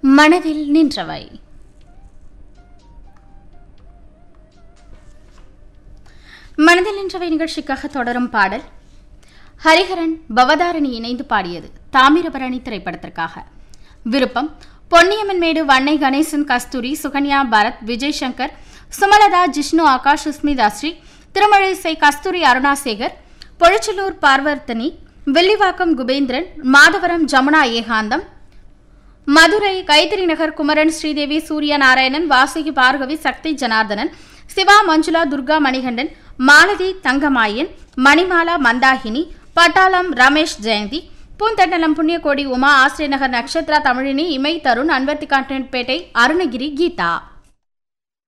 மனதில் நின்றவை மனதில் நின்றவை நிகழ்ச்சிக்காக தொடரும் பாடல் ஹரிஹரன் பவதாரணி இணைந்து பாடியது தாமிரபரணி திரைப்படத்திற்காக விருப்பம் பொன்னியம்மன் மேடு வன்னை கணேசன் கஸ்தூரி சுகன்யா பரத் விஜய் சங்கர் சுமலதா ஜிஷ்ணு ஆகாஷ் சுஸ்மிதாஸ்ரீ திருமழிசை கஸ்தூரி அருணாசேகர் பொழிச்சலூர் பார்வர்த்தனி வில்லிவாக்கம் குபேந்திரன் மாதவரம் ஜமுனா ஏகாந்தம் மதுரை கைத்தறி நகர் குமரன் ஸ்ரீதேவி சூரிய நாராயணன் வாசுகி பார்கவி சக்தி ஜனார்தனன் சிவா மஞ்சுளா துர்கா மணிகண்டன் மாலதி தங்கமாயன் மணிமாலா மந்தாகினி பட்டாளம் ரமேஷ் ஜெயந்தி பூந்தண்டலம் புண்ணியகோடி உமா ஆசிரியர் நகர் நக்ஷத்ரா தமிழினி இமை தருண் அன்வர்த்தி கான்டென்ட் பேட்டை அருணகிரி கீதா